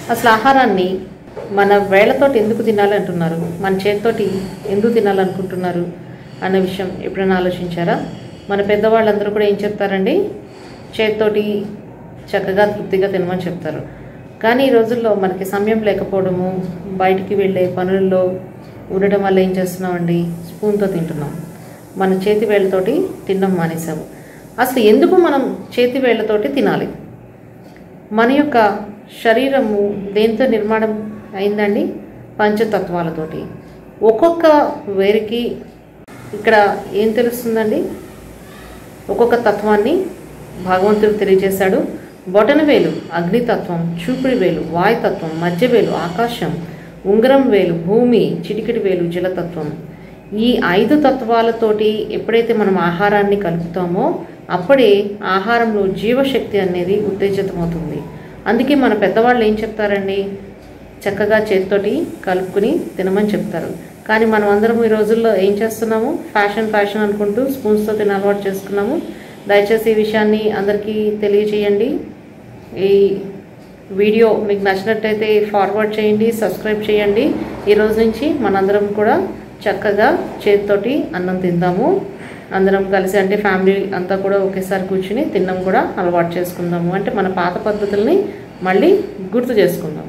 అసలు ఆహారాన్ని మన వేళ్లతోటి ఎందుకు తినాలి అంటున్నారు మన చేతితోటి ఎందుకు తినాలనుకుంటున్నారు అన్న విషయం ఎప్పుడైనా ఆలోచించారా మన పెద్దవాళ్ళందరూ కూడా ఏం చెప్తారండి చేతితోటి చక్కగా తృప్తిగా తినమని చెప్తారు కానీ ఈ రోజుల్లో మనకి సమయం లేకపోవడము బయటికి వెళ్ళే పనుల్లో ఉండడం వల్ల ఏం చేస్తున్నామండి స్పూన్తో తింటున్నాం మన చేతి వేళ్ళతోటి తినడం మానేసాము అసలు ఎందుకు మనం చేతి వేళ్ళతోటి తినాలి మన యొక్క శరీరము దేంతో నిర్మాణం అయిందండి పంచతత్వాలతోటి ఒక్కొక్క వేరికి ఇక్కడ ఏం తెలుస్తుందండి ఒక్కొక్క తత్వాన్ని భగవంతుడు తెలియజేశాడు బొటన వేలు అగ్నితత్వం చూపిడి వేలు వాయుతత్వం మధ్య వేలు ఆకాశం ఉంగరం వేలు భూమి చిటికిడి వేలు జలతత్వం ఈ ఐదు తత్వాలతోటి ఎప్పుడైతే మనం ఆహారాన్ని కలుపుతామో అప్పుడే ఆహారంలో జీవశక్తి అనేది ఉత్తేజితమవుతుంది అందుకే మన పెద్దవాళ్ళు ఏం చెప్తారండి చక్కగా చేతితోటి కలుపుకుని తినమని చెప్తారు కానీ మనం అందరం ఈ రోజుల్లో ఏం చేస్తున్నాము ఫ్యాషన్ ఫ్యాషన్ అనుకుంటూ స్పూన్స్తో తిన అలవాటు చేసుకున్నాము దయచేసి ఈ విషయాన్ని అందరికీ తెలియజేయండి ఈ వీడియో మీకు నచ్చినట్టయితే ఫార్వర్డ్ చేయండి సబ్స్క్రైబ్ చేయండి ఈ రోజు నుంచి మనందరం కూడా చక్కగా చేతితోటి అన్నం తిందాము అందరం కలిసి అంటే ఫ్యామిలీ అంతా కూడా ఒకేసారి కూర్చుని తినడం కూడా అలవాటు చేసుకుందాము అంటే మన పాత పద్ధతుల్ని మళ్ళీ గుర్తు చేసుకుందాం